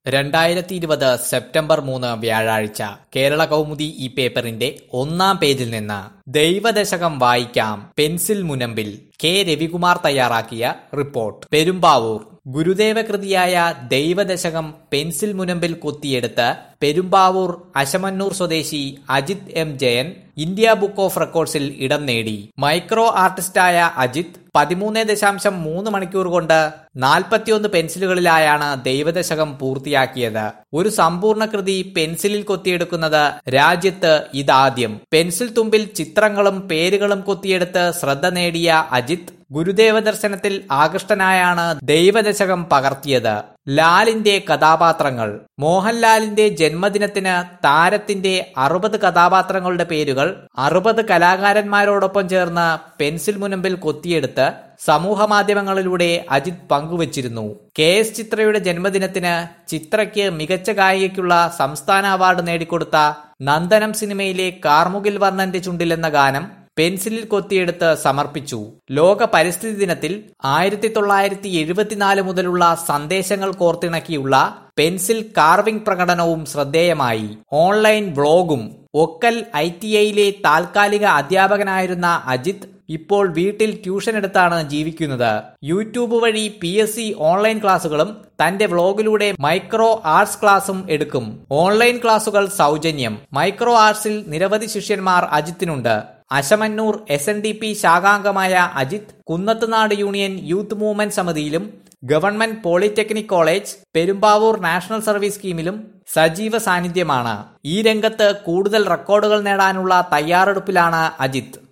രണ്ടായിരത്തി ഇരുപത് സെപ്റ്റംബർ മൂന്ന് വ്യാഴാഴ്ച കേരള കൗമുദി ഈ പേപ്പറിന്റെ ഒന്നാം പേജിൽ നിന്ന് ദൈവദശകം വായിക്കാം പെൻസിൽ മുനമ്പിൽ കെ രവികുമാർ തയ്യാറാക്കിയ റിപ്പോർട്ട് പെരുമ്പാവൂർ ഗുരുദേവകൃതിയായ ദൈവദശകം പെൻസിൽ മുനമ്പിൽ കൊത്തിയെടുത്ത് പെരുമ്പാവൂർ അശമന്നൂർ സ്വദേശി Ajith M Jayan India book of റെക്കോർഡ്സിൽ ഇടം നേടി മൈക്രോ ആർട്ടിസ്റ്റായ അജിത് പതിമൂന്ന് ദശാംശം മൂന്ന് മണിക്കൂർ കൊണ്ട് നാൽപ്പത്തിയൊന്ന് പെൻസിലുകളിലായാണ് ദൈവദശകം പൂർത്തിയാക്കിയത് ഒരു സമ്പൂർണ്ണ കൃതി പെൻസിലിൽ കൊത്തിയെടുക്കുന്നത് രാജ്യത്ത് ഇതാദ്യം പെൻസിൽ തുമ്പിൽ ചിത്രങ്ങളും പേരുകളും കൊത്തിയെടുത്ത് ശ്രദ്ധ നേടിയ അജിത് ഗുരുദേവ ദർശനത്തിൽ ആകൃഷ്ടനായാണ് ദൈവദശകം പകർത്തിയത് ലാലിന്റെ കഥാപാത്രങ്ങൾ മോഹൻലാലിന്റെ ജന്മദിനത്തിന് താരത്തിന്റെ അറുപത് കഥാപാത്രങ്ങളുടെ പേരുകൾ അറുപത് കലാകാരന്മാരോടൊപ്പം ചേർന്ന് പെൻസിൽ മുനമ്പിൽ കൊത്തിയെടുത്ത് സമൂഹ മാധ്യമങ്ങളിലൂടെ അജിത് പങ്കുവച്ചിരുന്നു കെ എസ് ചിത്രയുടെ ജന്മദിനത്തിന് ചിത്രയ്ക്ക് മികച്ച ഗായികയ്ക്കുള്ള സംസ്ഥാന അവാർഡ് നേടിക്കൊടുത്ത നന്ദനം സിനിമയിലെ കാർമുകിൽ വർണ്ണന്റെ ചുണ്ടിൽ എന്ന ഗാനം പെൻസിലിൽ കൊത്തിയെടുത്ത് സമർപ്പിച്ചു ലോക പരിസ്ഥിതി ദിനത്തിൽ ആയിരത്തി തൊള്ളായിരത്തി എഴുപത്തിനാല് മുതലുള്ള സന്ദേശങ്ങൾ കോർത്തിണക്കിയുള്ള പെൻസിൽ കാർവിംഗ് പ്രകടനവും ശ്രദ്ധേയമായി ഓൺലൈൻ വ്ളോഗും ഒക്കൽ ഐ ടി ഐയിലെ താൽക്കാലിക അധ്യാപകനായിരുന്ന അജിത് ഇപ്പോൾ വീട്ടിൽ ട്യൂഷൻ എടുത്താണ് ജീവിക്കുന്നത് യൂട്യൂബ് വഴി പി എസ് സി ഓൺലൈൻ ക്ലാസുകളും തന്റെ വ്ളോഗിലൂടെ മൈക്രോ ആർട്സ് ക്ലാസും എടുക്കും ഓൺലൈൻ ക്ലാസുകൾ സൗജന്യം മൈക്രോ ആർട്സിൽ നിരവധി ശിഷ്യന്മാർ അജിത്തിനുണ്ട് Asamannoor S N D P ശാഖാംഗമായ Ajith Kunnathunadu union youth movement സമിതിയിലും government polytechnic college Perumbavoor national service സ്കീമിലും സജീവ സാന്നിധ്യമാണ് ഈ രംഗത്ത് കൂടുതൽ റെക്കോർഡുകൾ നേടാനുള്ള തയ്യാറെടുപ്പിലാണ് അജിത്